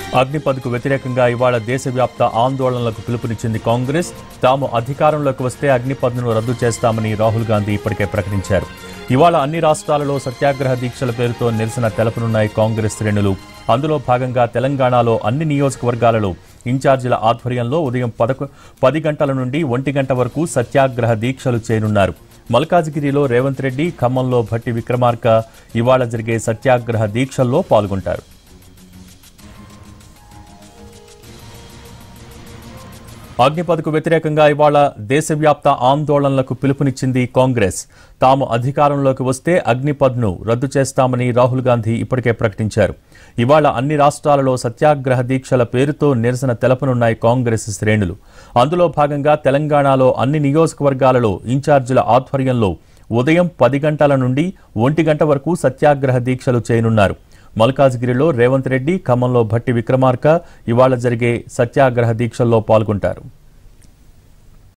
అగ్నిపథ్కు వ్యతిరేకంగా ఇవాళ దేశవ్యాప్త ఆందోళనలకు పిలుపునిచ్చింది కాంగ్రెస్ తాము అధికారంలోకి వస్తే అగ్నిపథ్ను రద్దు చేస్తామని రాహుల్ గాంధీ ఇప్పటికే ప్రకటించారు ఇవాళ అన్ని రాష్ట్రాలలో సత్యాగ్రహ దీక్షల పేరుతో నిరసన తెలపనున్నాయి కాంగ్రెస్ శ్రేణులు అందులో భాగంగా తెలంగాణలో అన్ని నియోజకవర్గాలలో ఇన్ఛార్జీల ఆధ్వర్యంలో ఉదయం పదకొ పది గంటల నుండి ఒంటి గంట వరకు సత్యాగ్రహ దీక్షలు చేయనున్నారు మల్కాజ్గిరిలో రేవంత్ రెడ్డి ఖమ్మంలో భట్టి విక్రమార్క ఇవాళ జరిగే సత్యాగ్రహ దీక్షల్లో పాల్గొంటారు అగ్నిపథ్కు వ్యతిరేకంగా ఇవాళ దేశవ్యాప్త ఆందోళనలకు పిలుపునిచ్చింది కాంగ్రెస్ తాము అధికారంలోకి వస్తే అగ్నిపథ్ను రద్దు చేస్తామని రాహుల్ గాంధీ ఇప్పటికే ప్రకటించారు ఇవాళ అన్ని రాష్ట్రాలలో సత్యాగ్రహ దీక్షల పేరుతో నిరసన తెలపనున్నాయి కాంగ్రెస్ శ్రేణులు అందులో భాగంగా తెలంగాణలో అన్ని నియోజకవర్గాలలో ఇన్ఛార్జీల ఆధ్వర్యంలో ఉదయం పది గంటల నుండి ఒంటి గంట వరకు సత్యాగ్రహ దీక్షలు చేయనున్నారు మల్కాజ్గిరిలో రేవంత్ రెడ్డి ఖమ్మంలో భట్టి విక్రమార్క ఇవాళ జరిగే సత్యాగ్రహ దీక్షల్లో పాల్గొంటారు